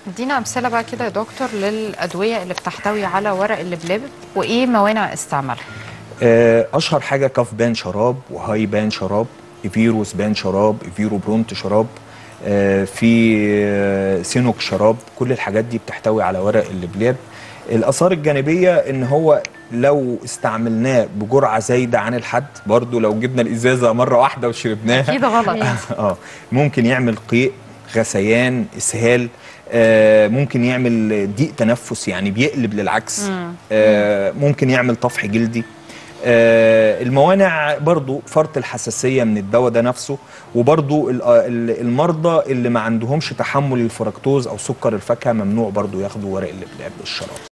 ادينا امثله بقى كده يا دكتور للادويه اللي بتحتوي على ورق اللبلب وايه موانع استعمالها آه، اشهر حاجه كاف بان شراب وهاي بان شراب ايفيروس بان شراب ايفيرو برونت شراب آه، في آه، سينوك شراب كل الحاجات دي بتحتوي على ورق اللبلاب الاثار الجانبيه ان هو لو استعملناه بجرعه زايده عن الحد برضو لو جبنا الازازه مره واحده وشربناها اكيد غلط اه ممكن يعمل قيء غثيان اسهال آه ممكن يعمل ضيق تنفس يعني بيقلب للعكس آه ممكن يعمل طفح جلدي آه الموانع برضو فرط الحساسية من الدواء ده نفسه وبرضو ال- ال- المرضى اللي ما عندهمش تحمل للفركتوز أو سكر الفاكهة ممنوع برضو ياخدوا ورق اللبلاب الشراب